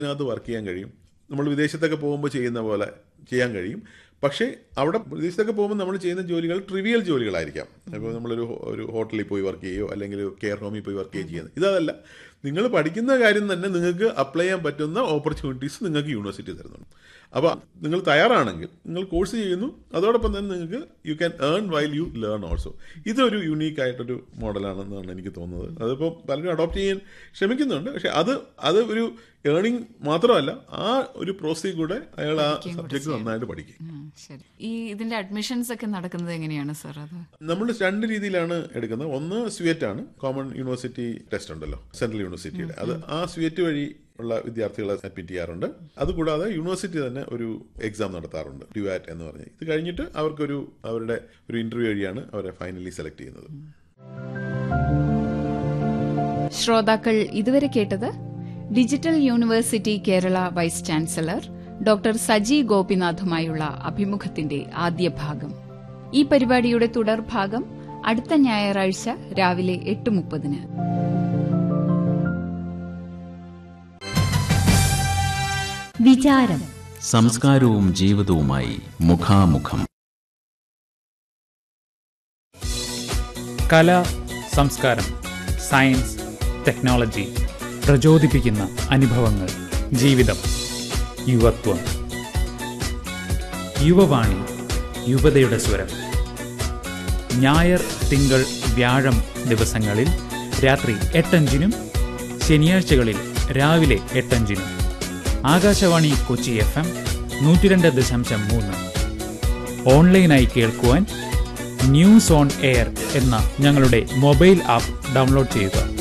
ഇതിനകത്ത് വർക്ക് ചെയ്യാൻ കഴിയും നമ്മൾ വിദേശത്തൊക്കെ പോകുമ്പോൾ ചെയ്യുന്ന പോലെ ചെയ്യാൻ കഴിയും പക്ഷേ അവിടെ വിദേശത്തൊക്കെ പോകുമ്പോൾ നമ്മൾ ചെയ്യുന്ന ജോലികൾ ട്രിവിയൽ ജോലികളായിരിക്കാം ഇപ്പോൾ നമ്മളൊരു ഹോ- ഒരു ഹോട്ടലിൽ പോയി വർക്ക് ചെയ്യുകയോ അല്ലെങ്കിൽ ഒരു കെയർ ഹോമിൽ പോയി വർക്ക് ചെയ്യുകയോ ചെയ്യുന്നത് ഇതല്ല നിങ്ങൾ പഠിക്കുന്ന കാര്യം തന്നെ നിങ്ങൾക്ക് അപ്ലൈ ചെയ്യാൻ പറ്റുന്ന ഓപ്പർച്യൂണിറ്റീസ് നിങ്ങൾക്ക് യൂണിവേഴ്സിറ്റി തരുന്നുണ്ട് അപ്പോൾ നിങ്ങൾ തയ്യാറാണെങ്കിൽ നിങ്ങൾ കോഴ്സ് ചെയ്യുന്നു അതോടൊപ്പം തന്നെ നിങ്ങൾക്ക് you can earn while you learn also ഇതൊരു യുണീക്ക് ആയിട്ടൊരു മോഡലാണെന്നാണ് എനിക്ക് തോന്നുന്നത് അതിപ്പോൾ പലരും അഡോപ്റ്റ് ചെയ്യാൻ ശ്രമിക്കുന്നുണ്ട് പക്ഷെ അത് അത് ഒരു ഏണിംഗ് മാത്രമല്ല ആ ഒരു പ്രോസസ്സിൽ കൂടെ അയാൾ ആ സബ്ജക്ട് നന്നായിട്ട് പഠിക്കും ഉം, ശരി ഈ ഇതിന്റെ അഡ്മിഷൻസ് ഒക്കെ നടക്കുന്നത് എങ്ങനെയാണ് സർ അത് നമ്മൾ രണ്ട് രീതിയിലാണ് എടുക്കുന്നത് ഒന്ന് സ്വിയറ്റ് ആണ് കോമൺ യൂണിവേഴ്സിറ്റി ടെസ്റ്റ് ഉണ്ടല്ലോ സെൻട്രൽ യൂണിവേഴ്സിറ്റിയുടെ അത് ആ സ്വിയറ്റ് വഴി ഉള്ള വിദ്യാർത്ഥികളെ അഡ്മിറ്റ് ചെയ്യാറുണ്ട് അതുകൂടാതെ യൂണിവേഴ്സിറ്റി തന്നെ ഒരു എക്സാം നടത്താറുണ്ട് ഡ്യുവാറ്റ് എന്ന് പറഞ്ഞ് ഇത് കഴിഞ്ഞിട്ട് അവർക്കൊരു അവരുടെ ഒരു ഇന്റർവ്യൂ വഴിയാണ് അവരെ ഫൈനലി സെലക്ട് ചെയ്യുന്നത് ശ്രോതാക്കൾ ഇതുവരെ കേട്ടത് digital university Kerala vice chancellor doctor Saji ഗോപിനാഥുമായുള്ള അഭിമുഖത്തിന്റെ ആദ്യ ഭാഗം ഈ പരിപാടിയുടെ തുടർഭാഗം അടുത്ത ഞായറാഴ്ച രാവിലെ എട്ട് മുപ്പതിന് വിചാരം സംസ്കാരവും ജീവിതവുമായി മുഖാമുഖം കല സംസ്കാരം സയൻസ് ടെക്നോളജി പ്രചോദിപ്പിക്കുന്ന അനുഭവങ്ങൾ ജീവിതം യുവത്വം യുവവാണി യുവതയുടെ സ്വരം ഞായർ തിങ്കൾ വ്യാഴം ദിവസങ്ങളിൽ രാത്രി എട്ടഞ്ചിനും ശനിയാഴ്ചകളിൽ രാവിലെ എട്ടഞ്ചിനും ആകാശവാണി കൊച്ചി എഫ് എം നൂറ്റിരണ്ട് ദശാംശം മൂന്ന് ഓൺലൈനായി കേൾക്കുവാൻ ന്യൂസ് ഓൺ എയർ എന്ന ഞങ്ങളുടെ മൊബൈൽ ആപ്പ് ഡൗൺലോഡ് ചെയ്യുക